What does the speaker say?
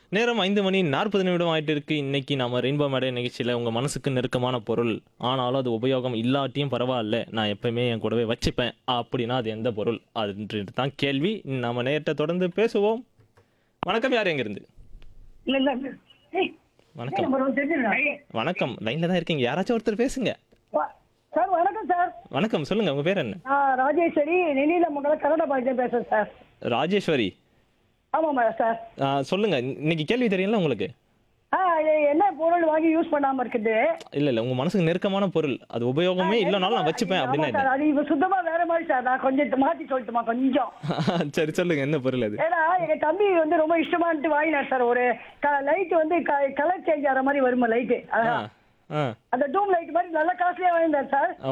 நேரம் ஐந்து மணி நாற்பது நிமிடம் ஆயிட்டு இருக்கு இன்னைக்கு நாம ரெயின்போ மேடை நிகழ்ச்சியில உங்க மனசுக்கு நெருக்கமான பொருள் ஆனாலும் அது உபயோகம் இல்லாட்டியும் பரவாயில்ல நான் எப்பயுமே என் கூடவே வச்சுப்பேன் அப்படின்னா அது எந்த பொருள் அதுன்றது தான் கேள்வி நம்ம நேரத்தை தொடர்ந்து பேசுவோம் வணக்கம் யார் எங்க இருந்து இல்ல இல்ல ஏய், வணக்கம் நம்பர் ஒன்று தெரிஞ்சிருக்கா? வணக்கம் லைன்ல தான் இருக்கீங்க யாராச்சும் ஒருத்தர் பேசுங்க வா- சார் வணக்கம் சார் வணக்கம் சொல்லுங்க உங்க பேர் என்ன நான் ராஜேஸ்வரி நெல்லியில மங்கலம் கன்னட பாய்ஜன் பேசுறேன் சார் ராஜேஸ்வரி ஆமாம் சார் ஆ, சொல்லுங்க இன்னைக்கு கேள்வி தெரியல உங்களுக்கு ஆ இது என்ன பொருள் வாங்கி யூஸ் பண்ணாம இருக்குது இல்ல இல்ல உங்க மனசுக்கு நெருக்கமான பொருள் அது உபயோகமே இல்லைனாலும் நான் வச்சுப்பேன் ஆமா அப்படின்னு சார் அது இப்ப சுத்தமா வேற மாதிரி சார் நான் கொஞ்சம் மாத்தி சொல்லட்டுமா கொஞ்சம் சரி சொல்லுங்க என்ன பொருள் அது ஏன்னா எங்க தம்பி வந்து ரொம்ப இஷ்டமான்ட்டு வாங்கினார் சார் ஒரு லைட் வந்து கலர் சேஞ்ச் ஆகிற மாதிரி வருமா லைட்டு ஆ ஆ அந்த டூம் லைட் மாதிரி நல்ல காஸ்ட்லியா வாங்கினார் சார்